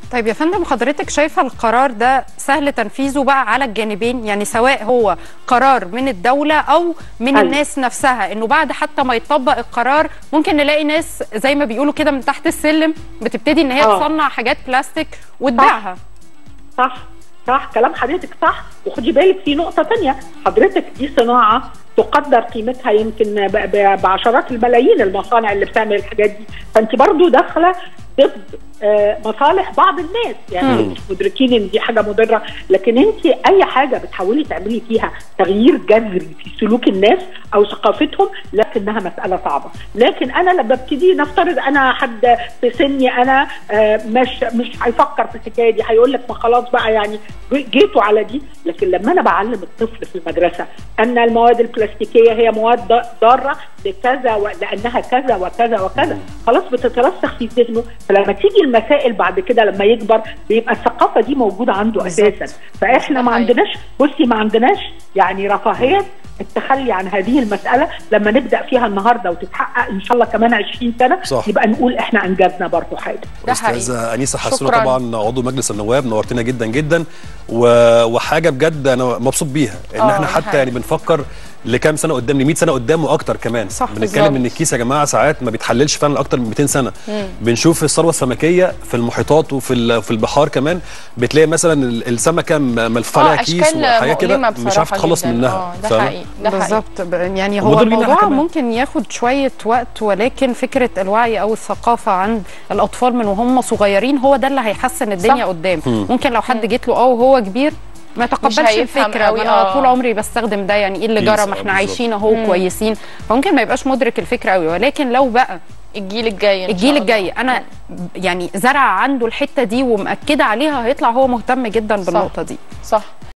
طيب يا فندم حضرتك شايفه القرار ده سهل تنفيذه بقى على الجانبين يعني سواء هو قرار من الدوله او من أيوة. الناس نفسها انه بعد حتى ما يطبق القرار ممكن نلاقي ناس زي ما بيقولوا كده من تحت السلم بتبتدي ان هي آه. تصنع حاجات بلاستيك وتبيعها صح صح كلام حضرتك صح وخدي بالك في نقطة تانية حضرتك دي صناعة تقدر قيمتها يمكن ب- ب- بعشرات الملايين المصانع اللي بتعمل الحاجات دي فانت برضو داخلة ضد آه، مصالح بعض الناس يعني مش مدركين ان دي حاجه مضره لكن انت اي حاجه بتحاولي تعملي فيها تغيير جذري في سلوك الناس او ثقافتهم لكنها مساله صعبه لكن انا لما ببتدي نفترض انا حد في سني انا آه، مش مش هيفكر في الحكايه دي هيقول لك ما خلاص بقى يعني جيتوا على دي لكن لما انا بعلم الطفل في المدرسه ان المواد البلاستيكيه هي مواد ض- ضاره لكذا و- لانها كذا وكذا وكذا خلاص بتترسخ في ذهنه فلما تيجي المسائل بعد كده لما يكبر بيبقى الثقافه دي موجوده عنده بالظبط. اساسا فاحنا ما ده حقيقي. عندناش بصي ما عندناش يعني رفاهيه التخلي عن هذه المساله لما نبدا فيها النهارده وتتحقق ان شاء الله كمان 20 سنه صح. يبقى نقول احنا انجزنا برضه حاجه ده حقيقي. استاذه انيسه حسونه شكراً. طبعا عضو مجلس النواب نورتنا جدا جدا و... وحاجه بجد انا مبسوط بيها ان آه، احنا ده حتى حقيقي. يعني بنفكر لكام سنه قدام ل 100 سنه قدام واكتر كمان صح، بنتكلم بالظبط. ان الكيس يا جماعه ساعات ما بيتحللش فعلا اكتر من 200 سنه بنشوف الثروه السمكيه في المحيطات وفي ال- في البحار كمان بتلاقي مثلا ال- السمكه م- ملفوف عليها اه كيس اشكال وحاجات كده مؤلمه مش بصراحه عارف تخلص جداً. منها اه ده فاهمة؟ حقيقي ده حقيقي بالظبط ب- يعني هو ودول لينا الموضوع كمان. ممكن ياخد شويه وقت ولكن فكره الوعي او الثقافه عند الاطفال من وهم صغيرين هو ده اللي هيحسن الدنيا صح. قدام ممكن لو حد جيت له اه وهو كبير ما يتقبلش هيفهم الفكره قوي، ما انا آه. طول عمري بستخدم ده يعني ايه اللي كيس، جرى آه، ما احنا بالظبط. عايشين اهو كويسين فممكن ما يبقاش مدرك الفكره قوي ولكن لو بقى الجيل الجاي إن الجيل شاء الله. الجاي انا يعني زرع عنده الحته دي ومأكده عليها هيطلع هو مهتم جدا بالنقطه دي صح